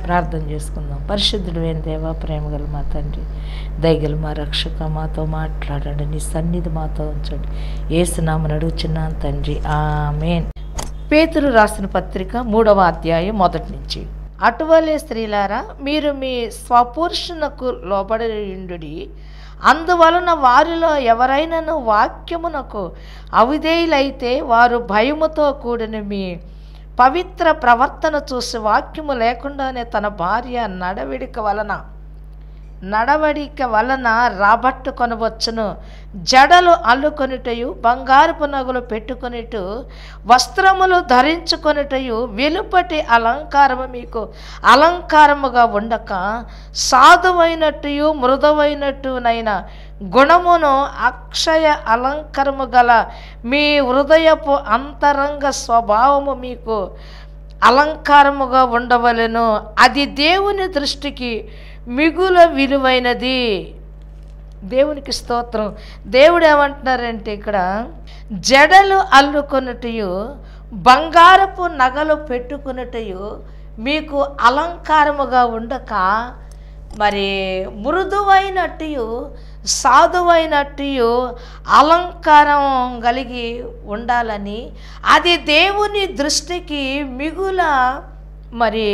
ప్రార్థన చేసుకుందాం పరిశుద్ధుడు అయిన దేవా ప్రేమగల మా తండ్రి దయగల మా రక్షక మాతో మాట్లాడండి నీ సన్నిధి మాతో ఉంచండి ఏసునామని అడుగుచున్నాను తండ్రి ఆమెన్ పేతురు రాసిన పత్రిక మూడవ అధ్యాయం మొదటి నుంచి అటువలే స్త్రీలారా మీరు మీ స్వపురుషునకు లోబడి అందువలన వారిలో ఎవరైనాను వాక్యమునకు అవిధేయులైతే వారు భయముతో కూడిన మీ పవిత్ర ప్రవర్తన చూసి వాక్యము లేకుండానే తన భార్య నడవిడిక వలన నడవడిక వలన రాబట్టుకొనవచ్చును జడలు అల్లుకొనుటయు బంగారపు నగలు పెట్టుకొనిటు వస్త్రములు ధరించుకొనుటయు వెలుపటి అలంకారము మీకు అలంకారముగా ఉండక సాధువైనట్టుయు మృదువైనట్టునైన గుణమును అక్షయ అలంకరము గల మీ హృదయపు అంతరంగ స్వభావము మీకు అలంకారముగా ఉండవలెను అది దేవుని దృష్టికి మిగుల విలువైనది దేవునికి స్తోత్రం దేవుడు ఏమంటున్నారంటే ఇక్కడ జడలు అల్లుకొనుటయు బంగారపు నగలు పెట్టుకున్నటయు మీకు అలంకారముగా ఉండక మరి మృదువైనట్టు సాధువైనట్టు అలంకారం కలిగి ఉండాలని అది దేవుని దృష్టికి మిగుల మరి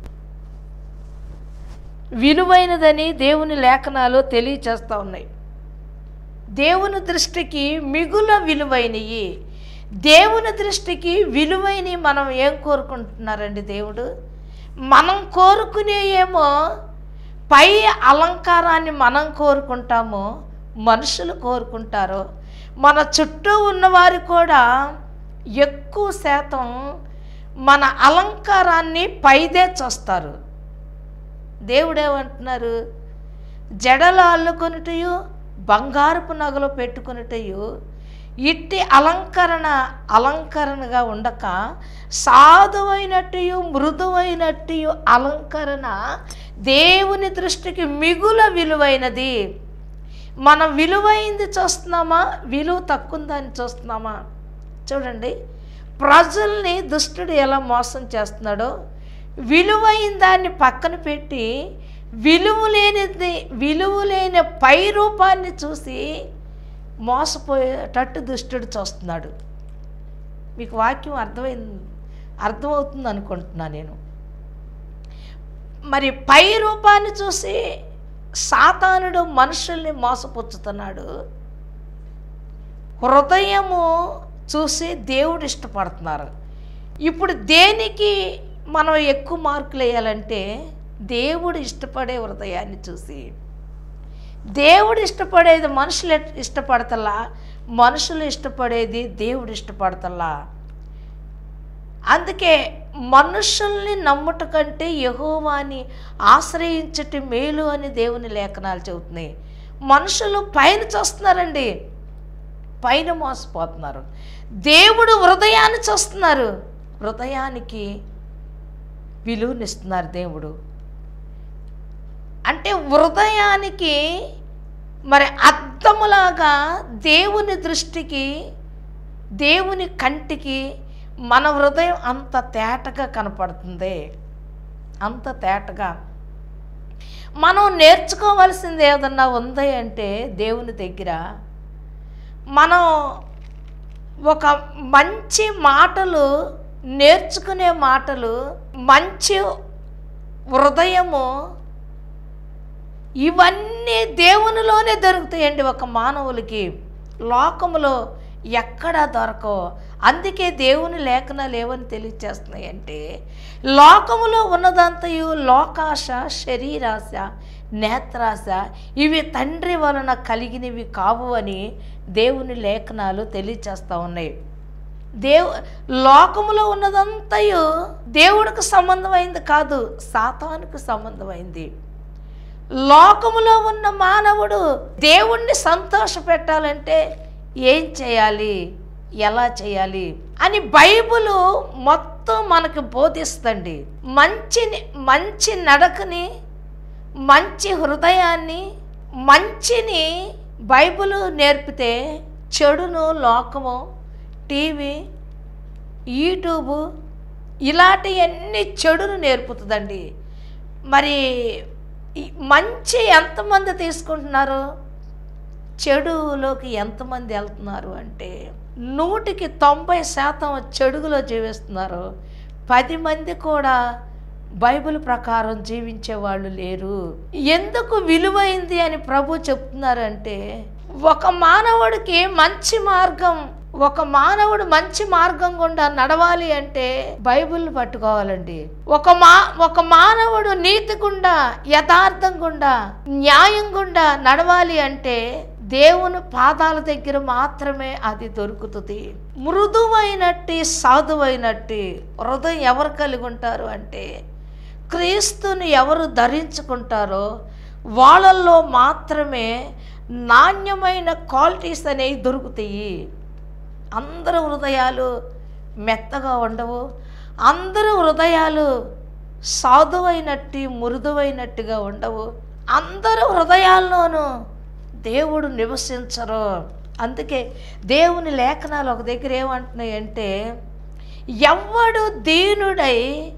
విలువైనదని దేవుని లేఖనాలు తెలియచేస్తూ ఉన్నాయి దేవుని దృష్టికి మిగుల విలువైనవి దేవుని దృష్టికి విలువైనవి మనం ఏం కోరుకుంటున్నారండి దేవుడు మనం కోరుకునే ఏమో పై అలంకారాన్ని మనం కోరుకుంటాము మనుషులు కోరుకుంటారు మన చుట్టూ ఉన్నవారు కూడా ఎక్కువ శాతం మన అలంకారాన్ని పైదే చూస్తారు దేవుడు ఏమంటున్నారు జడలు అల్లుకొనుటయు బంగారపు నగలు పెట్టుకున్నటయు ఇట్టి అలంకరణ అలంకరణగా ఉండక సాధువైనట్టు మృదువైనట్టు అలంకరణ దేవుని దృష్టికి మిగుల విలువైనది మనం విలువైంది చూస్తున్నామా విలువ తక్కువందని చూస్తున్నామా చూడండి ప్రజల్ని దుష్టుడు ఎలా మోసం చేస్తున్నాడో విలువైన దాన్ని పక్కన పెట్టి విలువ లేనిది విలువ లేని పై రూపాన్ని చూసి మోసపోయేటట్టు దుష్టుడు చూస్తున్నాడు మీకు వాక్యం అర్థమైంది అర్థమవుతుంది అనుకుంటున్నా నేను మరి పై రూపాన్ని చూసి సాతానుడు మనుషుల్ని మోసపుచ్చుతున్నాడు హృదయము చూసి దేవుడు ఇష్టపడుతున్నారు ఇప్పుడు దేనికి మనం ఎక్కువ మార్కులు వేయాలంటే దేవుడు ఇష్టపడే హృదయాన్ని చూసి దేవుడు ఇష్టపడేది మనుషులు ఎట్- ఇష్టపడతలా మనుషులు ఇష్టపడేది దేవుడు ఇష్టపడతలా అందుకే మనుషుల్ని నమ్ముట కంటే యహోవాని ఆశ్రయించటి మేలు అని దేవుని లేఖనాలు చెబుతున్నాయి మనుషులు పైన చూస్తున్నారండి పైన మోసపోతున్నారు దేవుడు హృదయాన్ని చూస్తున్నారు హృదయానికి విలువనిస్తున్నారు దేవుడు అంటే హృదయానికి మరి అద్దములాగా దేవుని దృష్టికి దేవుని కంటికి మన హృదయం అంత తేటగా కనపడుతుంది అంత తేటగా మనం నేర్చుకోవాల్సింది ఏదన్నా ఉంది అంటే దేవుని దగ్గర మనం ఒక మంచి మాటలు నేర్చుకునే మాటలు మంచి హృదయము ఇవన్నీ దేవునిలోనే దొరుకుతాయండి ఒక మానవులకి లోకములో ఎక్కడా దొరకవు అందుకే దేవుని లేఖనాలు ఏమని తెలియచేస్తున్నాయి అంటే లోకములో ఉన్నదంతయు లోకాశ శరీరాశ నేత్రాశ ఇవి తండ్రి వలన కలిగినవి కావు అని దేవుని లేఖనాలు తెలియచేస్తూ ఉన్నాయి దేవు లోకములో ఉన్నదంతయు దేవుడికి సంబంధమైంది కాదు సాతానుకు సంబంధమైంది లోకములో ఉన్న మానవుడు దేవుణ్ణి సంతోష పెట్టాలంటే ఏం చేయాలి ఎలా చేయాలి అని బైబుల్ మొత్తం మనకు బోధిస్తుంది మంచిని మంచి నడకని మంచి హృదయాన్ని మంచిని బైబిల్ నేర్పితే చెడును లోకము టీవీ యూట్యూబ్ ఇలాంటివన్నీ చెడును నేర్పుతుందండి మరి ఈ మంచి ఎంతమంది తీసుకుంటున్నారు చెడులోకి ఎంతమంది వెళ్తున్నారు అంటే నూటికి తొంభై శాతం చెడుగులో జీవిస్తున్నారు పది మంది కూడా బైబిల్ ప్రకారం జీవించే వాళ్ళు లేరు ఎందుకు విలువైంది అని ప్రభు చెప్తున్నారంటే ఒక మానవుడికి మంచి మార్గం ఒక మానవుడు మంచి మార్గం గుండా నడవాలి అంటే బైబిల్ పట్టుకోవాలండి ఒక మా ఒక మానవుడు నీతి గుండా యథార్థం గుండా న్యాయం గుండా నడవాలి అంటే దేవుని పాదాల దగ్గర మాత్రమే అది దొరుకుతుంది మృదువైనట్టి సాధువైనట్టి హృదయం ఎవరు కలిగి ఉంటారు అంటే క్రీస్తుని ఎవరు ధరించుకుంటారో వాళ్ళల్లో మాత్రమే నాణ్యమైన క్వాలిటీస్ అనేవి దొరుకుతాయి అందరు హృదయాలు మెత్తగా ఉండవు అందరు హృదయాలు సాధువైనట్టు మృదువైనట్టుగా ఉండవు అందరు హృదయాల్లోనూ దేవుడు నివసించరు అందుకే దేవుని లేఖనాలు ఒక దగ్గర ఏమంటున్నాయి అంటే ఎవ్వడు దీనుడై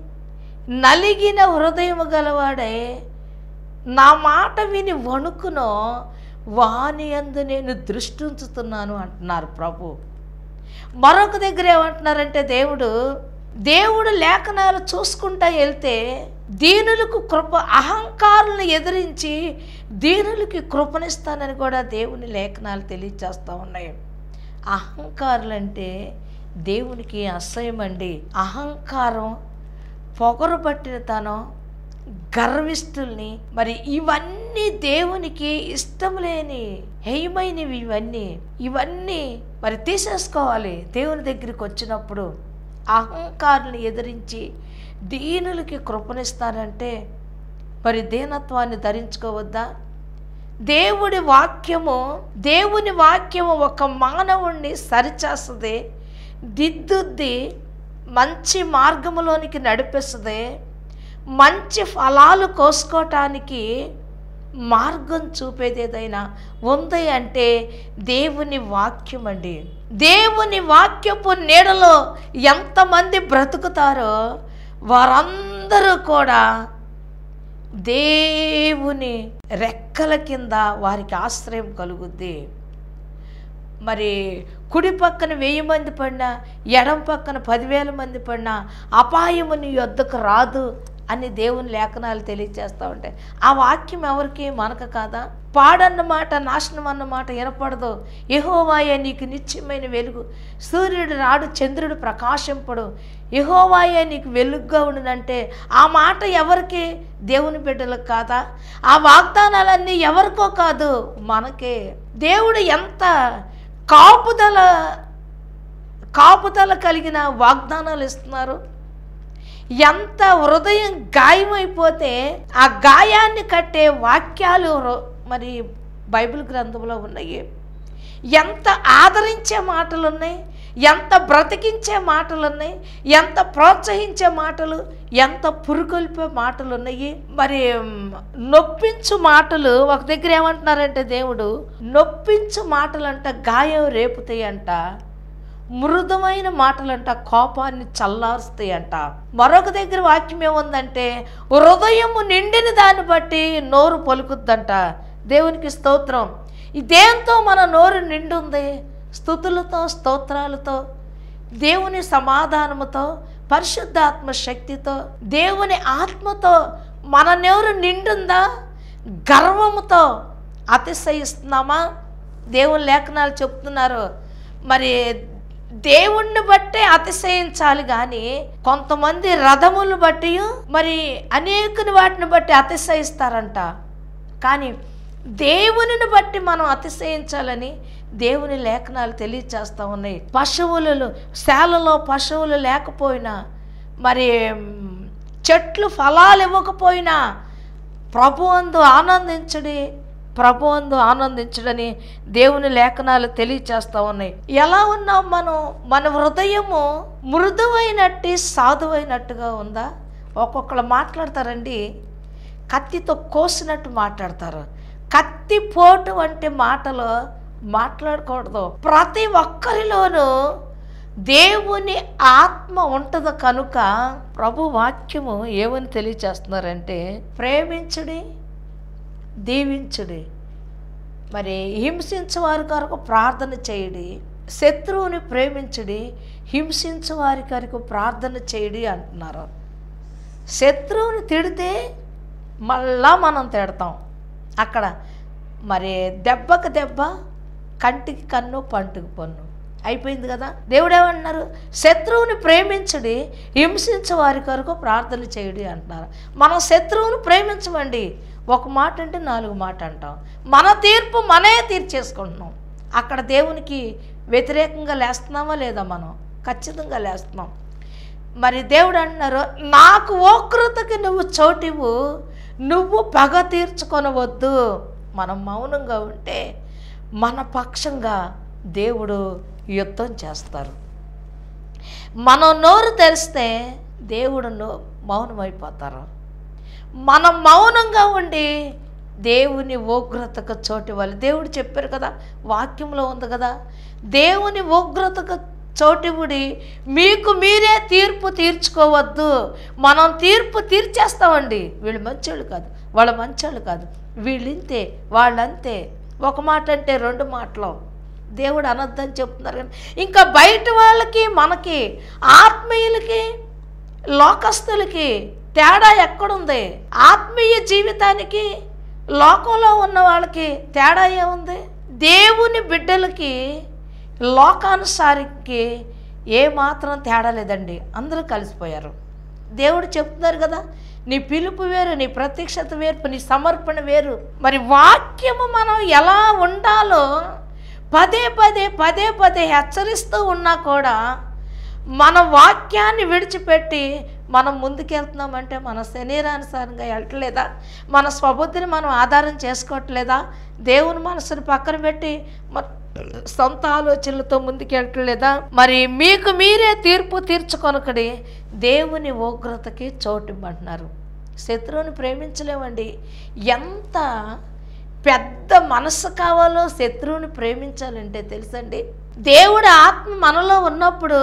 నలిగిన హృదయము గలవాడై నా మాట విని వణుకునో వాని అందు నేను దృష్టి ఉంచుతున్నాను అంటున్నారు ప్రభు మరొక దగ్గర ఏమంటున్నారంటే దేవుడు దేవుడు లేఖనాలు చూసుకుంటా వెళ్తే దీనులకు కృప అహంకారులను ఎదిరించి దీనులకి కృపనిస్తానని కూడా దేవుని లేఖనాలు తెలియచేస్తూ ఉన్నాయి అహంకారులు అంటే దేవునికి అసహ్యం అండి అహంకారం పొగరు పట్టినతనం గర్విష్ఠుల్ని మరి ఇవన్నీ దేవునికి ఇష్టం లేని హేయమైనవి ఇవన్నీ ఇవన్నీ మరి తీసేసుకోవాలి దేవుని దగ్గరికి వచ్చినప్పుడు అహంకారుని ఎదిరించి దీనులకి కృపణిస్తారంటే మరి దీనత్వాన్ని ధరించుకోవద్దా దేవుడి వాక్యము దేవుని వాక్యము ఒక మానవుణ్ణి సరిచేస్తుంది దిద్దుద్ది మంచి మార్గములోనికి నడిపిస్తుంది మంచి ఫలాలు కోసుకోవటానికి మార్గం చూపేది ఏదైనా ఉంది అంటే దేవుని వాక్యం అండి దేవుని వాక్యపు నీడలో ఎంతమంది బ్రతుకుతారో వారందరూ కూడా దేవుని రెక్కల కింద వారికి ఆశ్రయం కలుగుద్ది మరి కుడి పక్కన వెయ్యి మంది పడినా ఎడం పక్కన పదివేల మంది పడినా అపాయము నీ యొద్దకు రాదు అని దేవుని లేఖనాలు తెలియజేస్తూ ఉంటాయి ఆ వాక్యం ఎవరికి మనకు కాదా పాడన్న మాట నాశనం అన్న మాట వినపడదు యహోవాయ నీకు నిత్యమైన వెలుగు సూర్యుడు రాడు చంద్రుడు ప్రకాశింపడు యహోవాయ నీకు వెలుగుగా ఉండునంటే ఆ మాట ఎవరికి దేవుని బిడ్డలకు కాదా ఆ వాగ్దానాలన్నీ ఎవరికో కాదు మనకే దేవుడు ఎంత కాపుదల కాపుదల కలిగిన వాగ్దానాలు ఇస్తున్నారు ఎంత హృదయం గాయమైపోతే ఆ గాయాన్ని కట్టే వాక్యాలు హృ- మరి బైబిల్ గ్రంథంలో ఉన్నాయి ఎంత ఆదరించే మాటలు ఉన్నాయి ఎంత బ్రతికించే మాటలు ఉన్నాయి ఎంత ప్రోత్సహించే మాటలు ఎంత పురుకొల్పే మాటలు ఉన్నాయి మరి మ్, నొప్పించు మాటలు ఒక దగ్గర ఏమంటున్నారంటే దేవుడు నొప్పించు మాటలు అంట గాయం రేపుతాయి అంట మృదుమైన మాటలంట కోపాన్ని చల్లారుస్తాయంట మరొక దగ్గర వాక్యం ఏముందంటే హృదయము నిండిన దాన్ని బట్టి నోరు పలుకుద్దంట దేవునికి స్తోత్రం ఈ దేంతో మన నోరు నిండుంది స్థుతులతో స్తోత్రాలతో దేవుని సమాధానముతో పరిశుద్ధాత్మ శక్తితో దేవుని ఆత్మతో మన నోరు నిండుందా గర్వముతో అతిశయిస్తున్నామా దేవుని లేఖనాలు చెప్తున్నారు మరి దేవుణ్ణి బట్టే అతిశయించాలి కానీ కొంతమంది రథములు బట్టి మరి అనేకుని వాటిని బట్టి అతిశయిస్తారంట కానీ దేవునిని బట్టి మనం అతిశయించాలని దేవుని లేఖనాలు తెలియచేస్తూ ఉన్నాయి పశువులు శాలలో పశువులు లేకపోయినా మరి మ్, చెట్లు ఫలాలు ఇవ్వకపోయినా ప్రభు అందు ఆనందించడి ప్రభు అందు ఆనందించడని దేవుని లేఖనాలు తెలియచేస్తూ ఉన్నాయి ఎలా ఉన్నాం మనం మన హృదయము మృదువైనట్టు సాధువైనట్టుగా ఉందా ఒక్కొక్కరు మాట్లాడతారండి కత్తితో కోసినట్టు మాట్లాడతారు కత్తి పోటు వంటి మాటలు మాట్లాడకూడదు ప్రతి ఒక్కరిలోనూ దేవుని ఆత్మ ఉంటుంది కనుక ప్రభు వాక్యము ఏమని తెలియచేస్తున్నారంటే ప్రేమించుడి దీవించుడి మరి హింసించు వారి కొరకు ప్రార్థన చేయడి శత్రువుని ప్రేమించుడి హింసించు వారి కొరకు ప్రార్థన చేయడి అంటున్నారు శత్రువుని తిడితే మళ్ళా మనం తిడతాం అక్కడ మరి దెబ్బకి దెబ్బ కంటికి కన్ను పంటికి పన్ను అయిపోయింది కదా దేవుడు ఏమన్నారు శత్రువుని ప్రేమించుడి హింసించే వారి కొరకు ప్రార్థన చేయడి అంటున్నారు మనం శత్రువుని ప్రేమించమండి ఒక మాట అంటే నాలుగు మాట అంటాం మన తీర్పు మనమే తీర్చేసుకుంటున్నాం అక్కడ దేవునికి వ్యతిరేకంగా లేస్తున్నామా లేదా మనం ఖచ్చితంగా లేస్తున్నాం మరి దేవుడు అంటున్నారు నాకు ఓకృతకి నువ్వు చోటివు నువ్వు పగ తీర్చుకొనవద్దు మనం మౌనంగా ఉంటే మన పక్షంగా దేవుడు యుద్ధం చేస్తారు మనం నోరు తెరిస్తే దేవుడు నో- మౌనమైపోతారు మనం మౌనంగా ఉండి దేవుని ఉగ్రతకు చోటు వాళ్ళు దేవుడు చెప్పారు కదా వాక్యంలో ఉంది కదా దేవుని ఉగ్రతకు చోటివుడి మీకు మీరే తీర్పు తీర్చుకోవద్దు మనం తీర్పు తీర్చేస్తామండి వీళ్ళు మంచోళ్ళు కాదు వాళ్ళ మంచోళ్ళు కాదు వీళ్ళు ఇంతే వాళ్ళంతే ఒక మాట అంటే రెండు మాటలు దేవుడు అనొద్దని చెప్తున్నారు కానీ ఇంకా బయట వాళ్ళకి మనకి ఆత్మీయులకి లోకస్తులకి తేడా ఎక్కడుంది ఆత్మీయ జీవితానికి లోకంలో ఉన్న వాళ్ళకి తేడా ఏముంది దేవుని బిడ్డలకి లోకానుసారికి ఏ మాత్రం తేడా లేదండి అందరూ కలిసిపోయారు దేవుడు చెప్తున్నారు కదా నీ పిలుపు వేరు నీ ప్రత్యక్షత వేరు నీ సమర్పణ వేరు మరి వాక్యము మనం ఎలా ఉండాలో పదే పదే పదే పదే హెచ్చరిస్తూ ఉన్నా కూడా మన వాక్యాన్ని విడిచిపెట్టి మనం ముందుకెళ్తున్నామంటే మన శరీరానుసారంగా వెళ్ళట్లేదా మన స్వబుద్ధిని మనం ఆధారం చేసుకోవట్లేదా దేవుని మనసుని పక్కన పెట్టి మన సొంత ఆలోచనలతో ముందుకెళ్ళట్లేదా మరి మీకు మీరే తీర్పు తీర్చుకొనకడి దేవుని ఉగ్రతకి చోటిమ్మంటున్నారు శత్రువుని ప్రేమించలేమండి ఎంత పెద్ద మనసు కావాలో శత్రువుని ప్రేమించాలంటే తెలుసండి దేవుడి ఆత్మ మనలో ఉన్నప్పుడు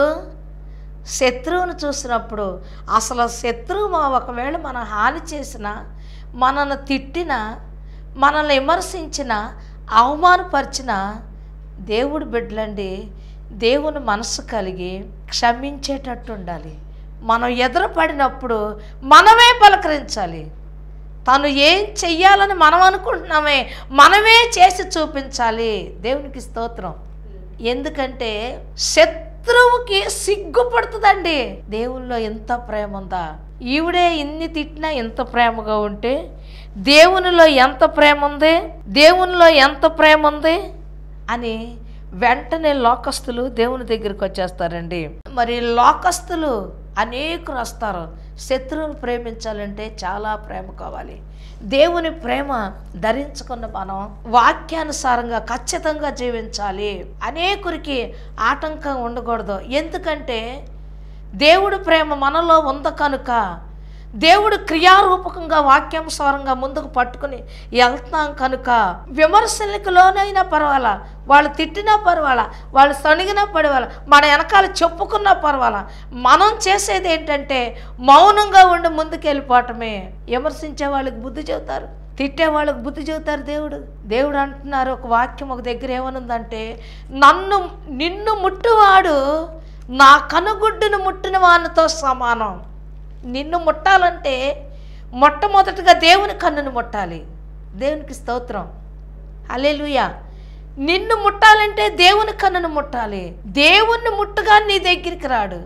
శత్రువుని చూసినప్పుడు అసలు శత్రువు మా- ఒకవేళ మనం హాని చేసిన మనల్ని తిట్టిన మనల్ని విమర్శించిన అవమానపరిచిన దేవుడు బిడ్డలండి దేవుని మనసు కలిగి క్షమించేటట్టు ఉండాలి మనం ఎదురుపడినప్పుడు మనమే పలకరించాలి తను ఏం చెయ్యాలని మనం అనుకుంటున్నామే మనమే చేసి చూపించాలి దేవునికి స్తోత్రం ఎందుకంటే శత్రువుకి సిగ్గుపడుతుందండి దేవుల్లో ఎంత ప్రేమ ఉందా ఈవిడే ఇన్ని తిట్టినా ఎంత ప్రేమగా ఉంటే దేవునిలో ఎంత ప్రేమ ఉంది దేవునిలో ఎంత ప్రేమ ఉంది అని వెంటనే లోకస్తులు దేవుని దగ్గరికి వచ్చేస్తారండి మరి లోకస్తులు అనేకులు వస్తారు శత్రువుని ప్రేమించాలంటే చాలా ప్రేమ కావాలి దేవుని ప్రేమ ధరించుకున్న మనం వాక్యానుసారంగా ఖచ్చితంగా జీవించాలి అనేకురికి ఆటంకం ఉండకూడదు ఎందుకంటే దేవుడు ప్రేమ మనలో ఉంది కనుక దేవుడు క్రియారూపకంగా వాక్యానుసారంగా ముందుకు పట్టుకుని వెళ్తాం కనుక విమర్శలకు లోనైనా పర్వాలా వాళ్ళు తిట్టినా పర్వాలా వాళ్ళు సణిగినా పర్వాలా మన వెనకాల చెప్పుకున్నా పర్వాలా మనం చేసేది ఏంటంటే మౌనంగా ఉండి ముందుకు వెళ్ళిపోవటమే విమర్శించే వాళ్ళకి బుద్ధి చెబుతారు తిట్టే వాళ్ళకి బుద్ధి చెబుతారు దేవుడు దేవుడు అంటున్నారు ఒక వాక్యం ఒక దగ్గర ఏమనుందంటే నన్ను నిన్ను ముట్టువాడు నా కనుగుడ్డును ముట్టిన వానితో సమానం నిన్ను ముట్టాలంటే మొట్టమొదటిగా దేవుని కన్నును ముట్టాలి దేవునికి స్తోత్రం అలెలుయ నిన్ను ముట్టాలంటే దేవుని కన్నును ముట్టాలి దేవుణ్ణి ముట్టుగా నీ దగ్గరికి రాడు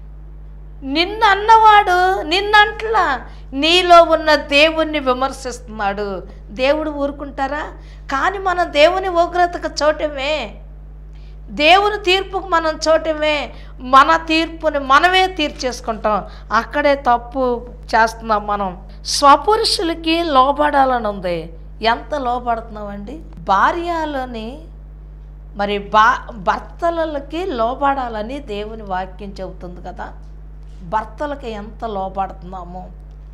నిన్ను అన్నవాడు నిన్నంట్లా నీలో ఉన్న దేవుణ్ణి విమర్శిస్తున్నాడు దేవుడు ఊరుకుంటారా కానీ మనం దేవుని ఉగ్రతకు చోటమే దేవుని తీర్పుకు మనం చోటమే మన తీర్పుని మనమే తీర్చేసుకుంటాం అక్కడే తప్పు చేస్తున్నాం మనం స్వపురుషులకి లోబడాలని ఉంది ఎంత లోబడుతున్నామండి భార్యలోని మరి బా భర్తలకి లోబడాలని దేవుని వాక్యం చెబుతుంది కదా భర్తలకి ఎంత లోబడుతున్నామో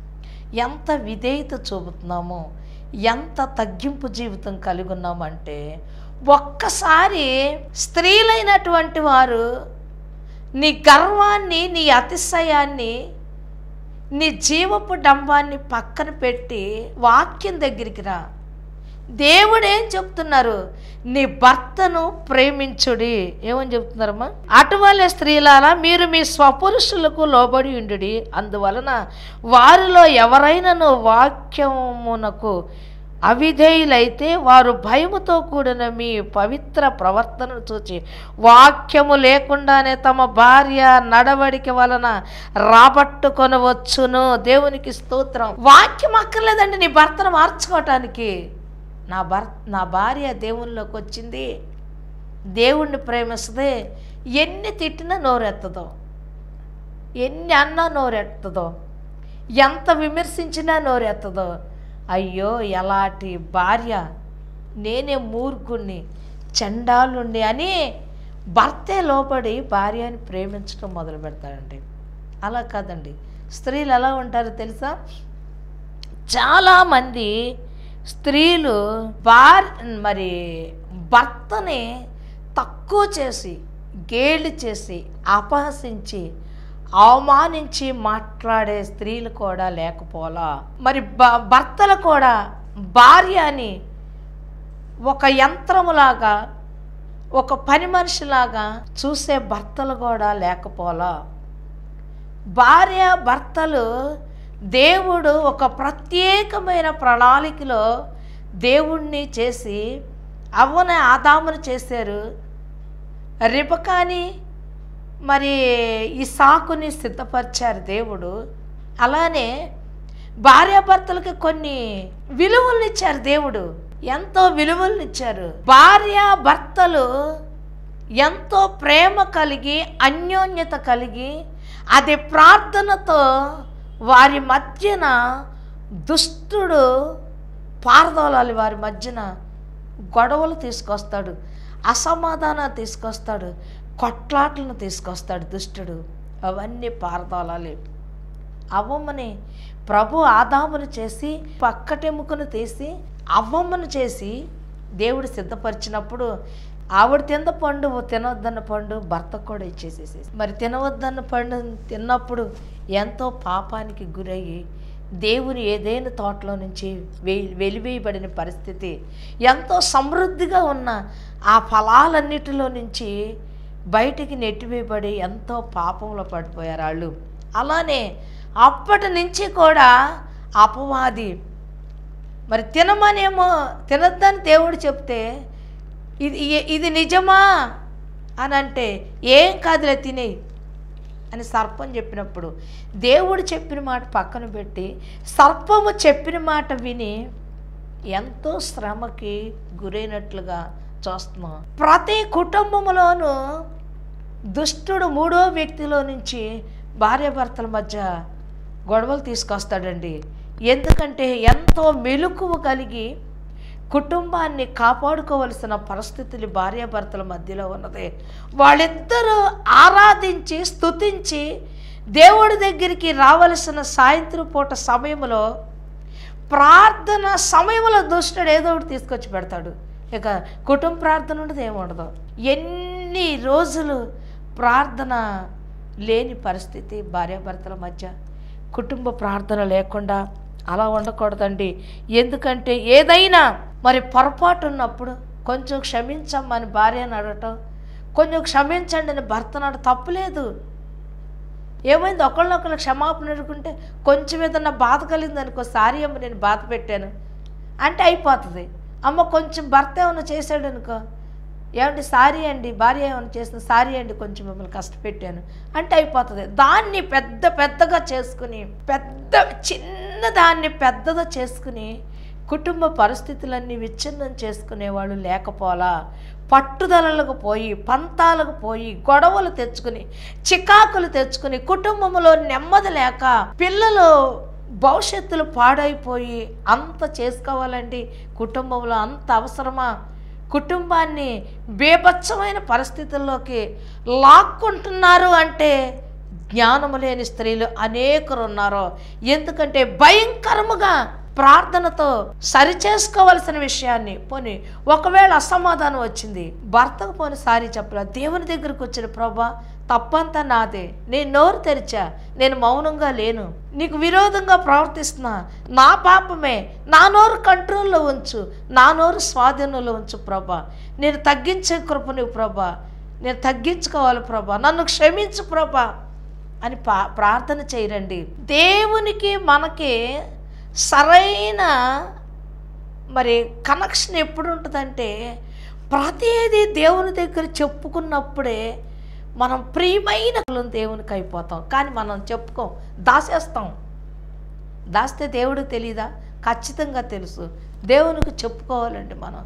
ఎంత విధేయత చూపుతున్నామో ఎంత తగ్గింపు జీవితం కలిగి ఉన్నామంటే ఒక్కసారి స్త్రీలైనటువంటి వారు నీ గర్వాన్ని నీ అతిశయాన్ని నీ జీవపు డంబాన్ని పక్కన పెట్టి వాక్యం దగ్గరికి రా దేవుడు ఏం చెప్తున్నారు నీ భర్తను ప్రేమించుడి ఏమని చెప్తున్నారమ్మా అటువలే స్త్రీలారా మీరు మీ స్వపురుషులకు లోబడి ఉండుడి అందువలన వారిలో ఎవరైనాను వాక్యమునకు అవిధేయులైతే వారు భయముతో కూడిన మీ పవిత్ర ప్రవర్తనను చూచి వాక్యము లేకుండానే తమ భార్య నడవడిక వలన రాబట్టుకొనవచ్చును దేవునికి స్తోత్రం వాక్యం అక్కర్లేదండి నీ భర్తను మార్చుకోవటానికి నా భర్ నా భార్య దేవునిలోకి వచ్చింది దేవుణ్ణి ప్రేమిస్తుంది ఎన్ని తిట్టినా నోరెత్తదో ఎన్ని అన్నా నోరెత్తదో ఎంత విమర్శించినా నోరెత్తదో అయ్యో ఎలాంటి భార్య నేనే మూర్ఖుణ్ణి చండాలుండి అని భర్తే లోపడి భార్యని ప్రేమించడం మొదలు పెడతాడండి అలా కాదండి స్త్రీలు ఎలా ఉంటారో తెలుసా చాలామంది స్త్రీలు భార్ మరి భర్తని తక్కువ చేసి గేలి చేసి అపహసించి అవమానించి మాట్లాడే స్త్రీలు కూడా లేకపోలా మరి భ భర్తలు కూడా భార్య అని ఒక యంత్రములాగా ఒక పని మనిషిలాగా చూసే భర్తలు కూడా లేకపోలా భార్య భర్తలు దేవుడు ఒక ప్రత్యేకమైన ప్రణాళికలో దేవుణ్ణి చేసి అవ్వని ఆదామును చేశారు రిబకాని మరి ఈ సాకుని సిద్ధపరిచారు దేవుడు అలానే భార్యాభర్తలకి కొన్ని విలువలను ఇచ్చారు దేవుడు ఎంతో విలువలను ఇచ్చారు భార్య భర్తలు ఎంతో ప్రేమ కలిగి అన్యోన్యత కలిగి అది ప్రార్థనతో వారి మధ్యన దుష్టుడు పారదోలాలి వారి మధ్యన గొడవలు తీసుకొస్తాడు అసమాధానం తీసుకొస్తాడు కొట్లాట్లను తీసుకొస్తాడు దుష్టుడు అవన్నీ పారదోలాలి అవ్వమ్మని ప్రభు ఆదామును చేసి పక్కటెముకను తీసి అవ్వమ్మను చేసి దేవుడు సిద్ధపరిచినప్పుడు ఆవిడ తింద పండు తినవద్దన్న పండు భర్తకు కూడా ఇచ్చేసేసి మరి తినవద్దన్న పండు తిన్నప్పుడు ఎంతో పాపానికి గురయ్యి దేవుని ఏదైనా తోటలో నుంచి వె వెలివేయబడిన పరిస్థితి ఎంతో సమృద్ధిగా ఉన్న ఆ ఫలాలన్నిటిలో నుంచి బయటికి నెట్టివేయబడి ఎంతో పాపంలో పడిపోయారు వాళ్ళు అలానే అప్పటి నుంచి కూడా అపవాది మరి తినమనేమో తినద్దని దేవుడు చెప్తే ఇది ఇ- ఇది నిజమా అని అంటే ఏం కాదులే తినేయి అని సర్పం చెప్పినప్పుడు దేవుడు చెప్పిన మాట పక్కన పెట్టి సర్పము చెప్పిన మాట విని ఎంతో శ్రమకి గురైనట్లుగా చూస్తున్నాం ప్రతి కుటుంబంలోనూ దుష్టుడు మూడో వ్యక్తిలో నుంచి భార్యాభర్తల మధ్య గొడవలు తీసుకొస్తాడండి ఎందుకంటే ఎంతో మెలకువ కలిగి కుటుంబాన్ని కాపాడుకోవలసిన పరిస్థితులు భార్యాభర్తల మధ్యలో ఉన్నది వాళ్ళిద్దరూ ఆరాధించి స్తుతించి దేవుడి దగ్గరికి రావలసిన సాయంత్రం పూట సమయంలో ప్రార్థన సమయంలో దుష్టుడు ఏదో ఒకటి తీసుకొచ్చి పెడతాడు ఇక కుటుంబ ప్రార్థన ఉండదు ఏముండదు ఎన్ని రోజులు ప్రార్థన లేని పరిస్థితి భార్యాభర్తల మధ్య కుటుంబ ప్రార్థన లేకుండా అలా ఉండకూడదండి ఎందుకంటే ఏదైనా మరి పొరపాటు ఉన్నప్పుడు కొంచెం క్షమించమ్మని భార్యను అడగటం కొంచెం క్షమించండి అని భర్తను అడగ తప్పులేదు ఏమైంది ఒకళ్ళొకళ్ళు క్షమాపణ అడుగుంటే కొంచెం ఏదన్నా బాధ కలిగింది అనుకో సారీ అమ్మ నేను బాధ పెట్టాను అంటే అయిపోతుంది అమ్మ కొంచెం భర్త ఏమైనా చేశాడు అనుకో ఏమంటే సారీ అండి భార్య ఏమైనా చేసిన సారీ అండి కొంచెం మిమ్మల్ని కష్టపెట్టాను అంటే అయిపోతుంది దాన్ని పెద్ద పెద్దగా చేసుకుని పెద్ద చిన్న దాన్ని పెద్దగా చేసుకుని కుటుంబ పరిస్థితులన్నీ విచ్ఛిన్నం చేసుకునేవాళ్ళు లేకపోలా పట్టుదలలకు పోయి పంతాలకు పోయి గొడవలు తెచ్చుకుని చికాకులు తెచ్చుకుని కుటుంబంలో నెమ్మది లేక పిల్లలు భవిష్యత్తులు పాడైపోయి అంత చేసుకోవాలండి కుటుంబంలో అంత అవసరమా కుటుంబాన్ని బేభత్సమైన పరిస్థితుల్లోకి లాక్కుంటున్నారు అంటే జ్ఞానము లేని స్త్రీలు అనేకరు ఉన్నారు ఎందుకంటే భయంకరముగా ప్రార్థనతో సరిచేసుకోవలసిన విషయాన్ని పోనీ ఒకవేళ అసమాధానం వచ్చింది భర్తకు పోని సారీ చెప్పలా దేవుని దగ్గరకు వచ్చిన ప్రభా తప్పంతా నాదే నేను నోరు తెరిచా నేను మౌనంగా లేను నీకు విరోధంగా ప్రవర్తిస్తున్నా నా పాపమే నా నోరు కంట్రోల్లో ఉంచు నా నోరు స్వాధీనంలో ఉంచు ప్రభా నేను తగ్గించే కృప నువ్వు ప్రభా నేను తగ్గించుకోవాలి ప్రభా నన్ను క్షమించు ప్రభా అని పా ప్రార్థన చేయరండి దేవునికి మనకి సరైన మరి కనెక్షన్ ఎప్పుడు ఉంటుందంటే ప్రతిదీ దేవుని దగ్గర చెప్పుకున్నప్పుడే మనం ప్రియమైన వాళ్ళం దేవునికి అయిపోతాం కానీ మనం చెప్పుకోం దాసేస్తాం దాస్తే దేవుడికి తెలీదా ఖచ్చితంగా తెలుసు దేవునికి చెప్పుకోవాలండి మనం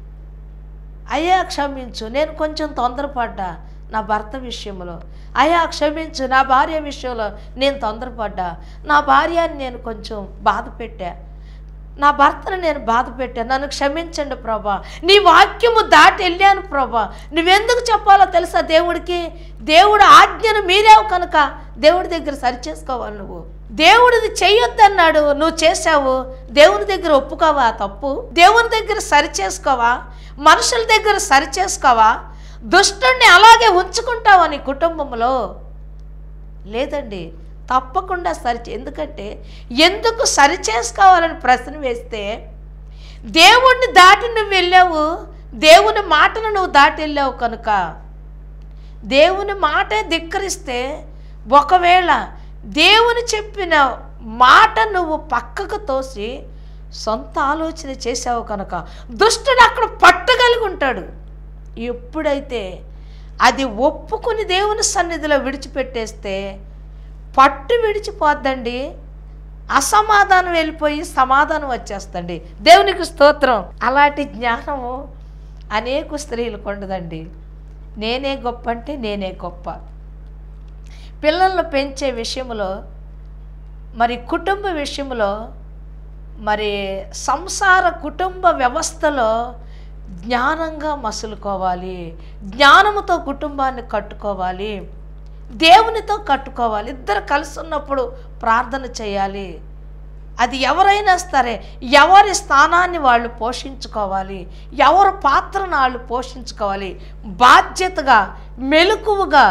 అయ్యా క్షమించు నేను కొంచెం తొందరపడ్డా నా భర్త విషయంలో అయ్యా క్షమించు నా భార్య విషయంలో నేను తొందరపడ్డా నా భార్యని నేను కొంచెం బాధ పెట్టా నా భర్తను నేను బాధ పెట్టాను నన్ను క్షమించండి ప్రభా నీ వాక్యము దాటి వెళ్ళాను ప్రభా నువ్వెందుకు చెప్పాలో తెలుసా దేవుడికి దేవుడు ఆజ్ఞను మీరావు కనుక దేవుడి దగ్గర సరిచేసుకోవాలి నువ్వు దేవుడిది చెయ్యొద్దన్నాడు నువ్వు చేసావు దేవుని దగ్గర ఒప్పుకోవా ఆ తప్పు దేవుని దగ్గర సరిచేసుకోవా మనుషుల దగ్గర సరిచేసుకోవా దుష్టుణ్ణి అలాగే ఉంచుకుంటావా నీ కుటుంబంలో లేదండి తప్పకుండా సరి ఎందుకంటే ఎందుకు సరి చేసుకోవాలని ప్రశ్న వేస్తే దేవుణ్ణి దాటి నువ్వు వెళ్ళావు దేవుని మాటను నువ్వు దాటి వెళ్ళావు కనుక దేవుని మాటే ధిక్కరిస్తే ఒకవేళ దేవుని చెప్పిన మాట నువ్వు పక్కకు తోసి సొంత ఆలోచన చేసావు కనుక దుష్టుడు అక్కడ పట్టగలిగి ఉంటాడు ఎప్పుడైతే అది ఒప్పుకుని దేవుని సన్నిధిలో విడిచిపెట్టేస్తే పట్టు విడిచిపోద్దండి అసమాధానం వెళ్ళిపోయి సమాధానం వచ్చేస్తండి దేవునికి స్తోత్రం అలాంటి జ్ఞానము అనేక స్త్రీలకు ఉండదండి నేనే గొప్ప అంటే నేనే గొప్ప పిల్లలను పెంచే విషయంలో మరి కుటుంబ విషయంలో మరి సంసార కుటుంబ వ్యవస్థలో జ్ఞానంగా మసులుకోవాలి జ్ఞానముతో కుటుంబాన్ని కట్టుకోవాలి దేవునితో కట్టుకోవాలి ఇద్దరు కలిసి ఉన్నప్పుడు ప్రార్థన చేయాలి అది ఎవరైనా సరే ఎవరి స్థానాన్ని వాళ్ళు పోషించుకోవాలి ఎవరి పాత్రను వాళ్ళు పోషించుకోవాలి బాధ్యతగా మెలకువగా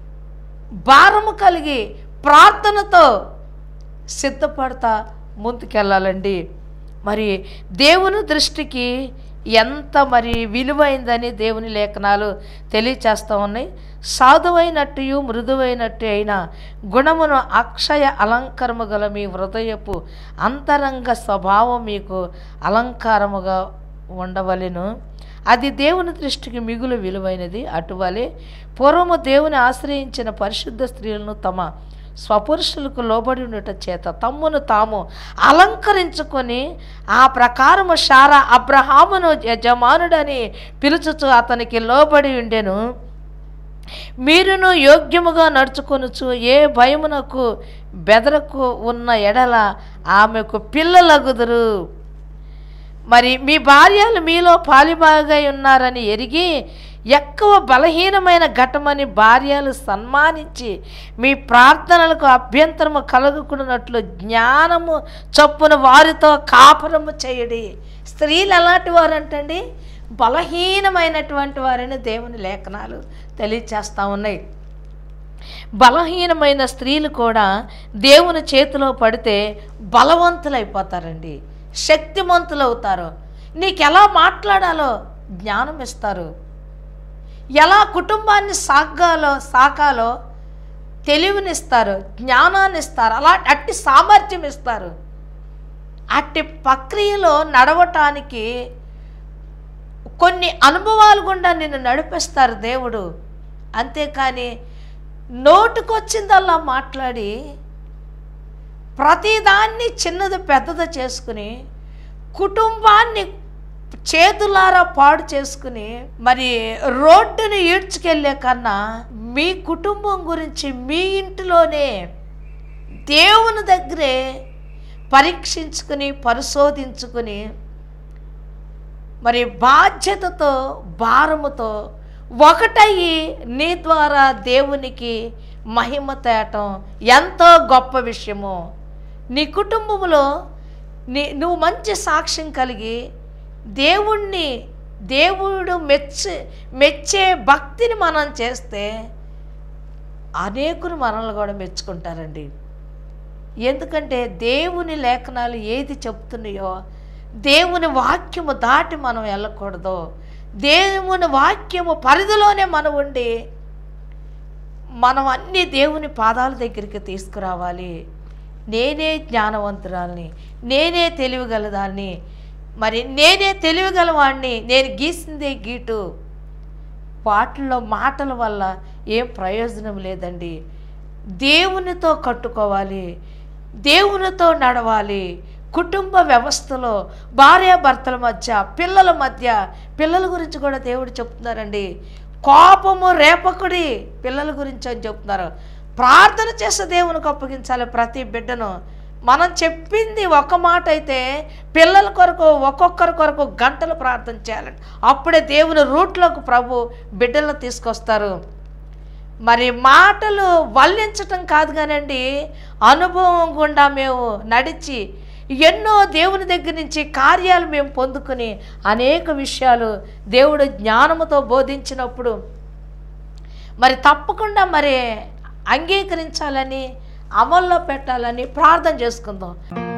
భారము కలిగి ప్రార్థనతో సిద్ధపడతా ముందుకెళ్ళాలండి మరి దేవుని దృష్టికి ఎంత మరి విలువైందని దేవుని లేఖనాలు తెలియచేస్తూ ఉన్నాయి సాధువైనట్టు మృదువైనట్టు అయిన గుణమును అక్షయ అలంకరము గల మీ హృదయపు అంతరంగ స్వభావం మీకు అలంకారముగా ఉండవలెను అది దేవుని దృష్టికి మిగులు విలువైనది అటువలే పూర్వము దేవుని ఆశ్రయించిన పరిశుద్ధ స్త్రీలను తమ స్వపురుషులకు లోబడి ఉండట చేత తమ్మును తాము అలంకరించుకొని ఆ ప్రకారము షారా అబ్రహామును యజమానుడని పిలుచుచు అతనికి లోబడి ఉండెను మీరును యోగ్యముగా నడుచుకొనుచు ఏ భయమునకు బెదరకు ఉన్న ఎడల ఆమెకు పిల్లలగుదురు మరి మీ భార్యలు మీలో పాలిబాగా ఉన్నారని ఎరిగి ఎక్కువ బలహీనమైన ఘటమని భార్యలు సన్మానించి మీ ప్రార్థనలకు అభ్యంతరము కలుగుకున్నట్లు జ్ఞానము చొప్పున వారితో కాపురము చేయడి స్త్రీలు ఎలాంటి వారంటండి బలహీనమైనటువంటి వారని దేవుని లేఖనాలు తెలియచేస్తూ ఉన్నాయి బలహీనమైన స్త్రీలు కూడా దేవుని చేతిలో పడితే బలవంతులైపోతారండి శక్తిమంతులు అవుతారు నీకు ఎలా మాట్లాడాలో జ్ఞానం ఇస్తారు ఎలా కుటుంబాన్ని సాగాలో సాకాలో తెలివినిస్తారు జ్ఞానాన్ని ఇస్తారు అలా అట్టి సామర్థ్యం ఇస్తారు అట్టి ప్రక్రియలో నడవటానికి కొన్ని అనుభవాలు గుండా నిన్ను నడిపిస్తారు దేవుడు అంతేకాని నోటుకొచ్చిందల్లా మాట్లాడి ప్రతిదాన్ని చిన్నది పెద్దది చేసుకుని కుటుంబాన్ని చేతులారా పాడు చేసుకుని మరి రోడ్డుని ఈడ్చుకెళ్ళే కన్నా మీ కుటుంబం గురించి మీ ఇంటిలోనే దేవుని దగ్గరే పరీక్షించుకుని పరిశోధించుకుని మరి బాధ్యతతో భారముతో ఒకటయ్యి నీ ద్వారా దేవునికి మహిమ తేటం ఎంతో గొప్ప విషయము నీ కుటుంబంలో నీ నువ్వు మంచి సాక్ష్యం కలిగి దేవుణ్ణి దేవుడు మెచ్చే మెచ్చే భక్తిని మనం చేస్తే అనేకులు మనల్ని కూడా మెచ్చుకుంటారండి ఎందుకంటే దేవుని లేఖనాలు ఏది చెప్తున్నాయో దేవుని వాక్యము దాటి మనం వెళ్ళకూడదు దేవుని వాక్యము పరిధిలోనే మనం ఉండి మనం అన్ని దేవుని పాదాల దగ్గరికి తీసుకురావాలి నేనే జ్ఞానవంతురాల్ని నేనే తెలివిగలదాన్ని మరి నేనే తెలివిగలవాడిని నేను గీసిందే గీటు వాటిల్లో మాటల వల్ల ఏం ప్రయోజనం లేదండి దేవునితో కట్టుకోవాలి దేవునితో నడవాలి కుటుంబ వ్యవస్థలో భార్యాభర్తల మధ్య పిల్లల మధ్య పిల్లల గురించి కూడా దేవుడు చెప్తున్నారండి కోపము రేపకుడి పిల్లల గురించి అని చెప్తున్నారు ప్రార్థన చేస్తే దేవునికి అప్పగించాలి ప్రతి బిడ్డను మనం చెప్పింది ఒక మాట అయితే పిల్లల కొరకు ఒక్కొక్కరి కొరకు గంటలు ప్రార్థన చేయాలండి అప్పుడే దేవుని రూట్లోకి ప్రభు బిడ్డలను తీసుకొస్తారు మరి మాటలు వల్లించటం కాదు కానండి అనుభవం గుండా మేము నడిచి ఎన్నో దేవుని దగ్గర నుంచి కార్యాలు మేము పొందుకుని అనేక విషయాలు దేవుడు జ్ఞానముతో బోధించినప్పుడు మరి తప్పకుండా మరి అంగీకరించాలని అమల్లో పెట్టాలని ప్రార్థన చేసుకుందాం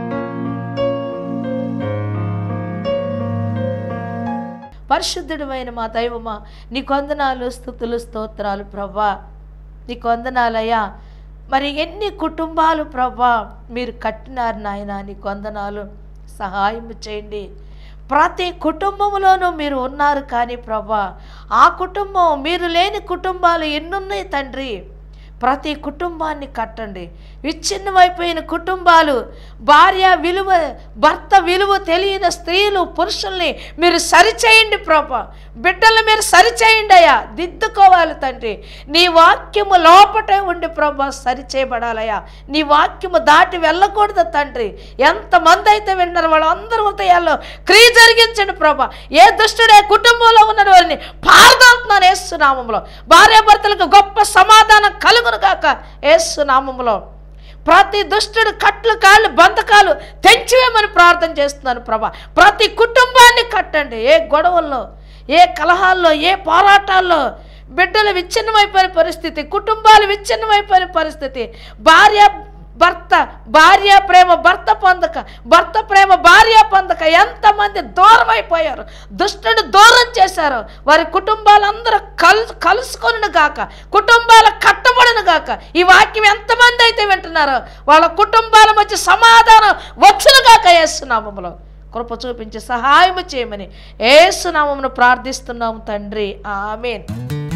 పరిశుద్ధుడమైన మా దైవమా నీ కొందనాలు స్థుతులు స్తోత్రాలు ప్రభా నీ కొందనాలయ్యా మరి ఎన్ని కుటుంబాలు ప్రభా మీరు కట్టినారు నాయన నీ కొందనాలు సహాయం చేయండి ప్రతి కుటుంబంలోనూ మీరు ఉన్నారు కానీ ప్రభా ఆ కుటుంబం మీరు లేని కుటుంబాలు ఎన్నున్నాయి తండ్రి ప్రతి కుటుంబాన్ని కట్టండి విచ్ఛిన్నమైపోయిన కుటుంబాలు భార్య విలువ భర్త విలువ తెలియని స్త్రీలు పురుషుల్ని మీరు సరిచేయండి ప్రభా బిడ్డలు మీరు సరిచేయండి అయ్యా దిద్దుకోవాలి తండ్రి నీ వాక్యము లోపటే ఉండి ప్రభా సరిచేయబడాలయ్యా నీ వాక్యము దాటి వెళ్ళకూడదు తండ్రి ఎంతమంది అయితే విన్నారు వాళ్ళందరూ హృదయాల్లో క్రియ జరిగించండి ప్రభా ఏ దుష్టుడే కుటుంబంలో ఉన్న వారిని పారదోతున్నాను ఏసునామంలో భార్యాభర్తలకు గొప్ప సమాధానం కలుగును గాక ఏసునామంలో ప్రతి దుష్టుడు కట్లు కాళ్ళు బంధకాలు తెంచివేమని ప్రార్థన చేస్తున్నాను ప్రభా ప్రతి కుటుంబాన్ని కట్టండి ఏ గొడవల్లో ఏ కలహాల్లో ఏ పోరాటాల్లో బిడ్డలు విచ్ఛిన్నమైపోయిన పరిస్థితి కుటుంబాలు విచ్ఛిన్నమైపోయిన పరిస్థితి భార్య భర్త భార్య ప్రేమ భర్త పొందక భర్త ప్రేమ భార్య పొందక ఎంతమంది దూరం అయిపోయారు దుష్టుడు దూరం చేశారు వారి కుటుంబాలందరూ కలు కలుసుకొను గాక కుటుంబాలు కట్టబడును గాక ఈ వాక్యం ఎంతమంది అయితే వింటున్నారో వాళ్ళ కుటుంబాల మధ్య సమాధానం వచ్చును గాక ఏసునామములో కృప చూపించి సహాయం చేయమని ఏసునామమును ప్రార్థిస్తున్నాము తండ్రి ఆమెన్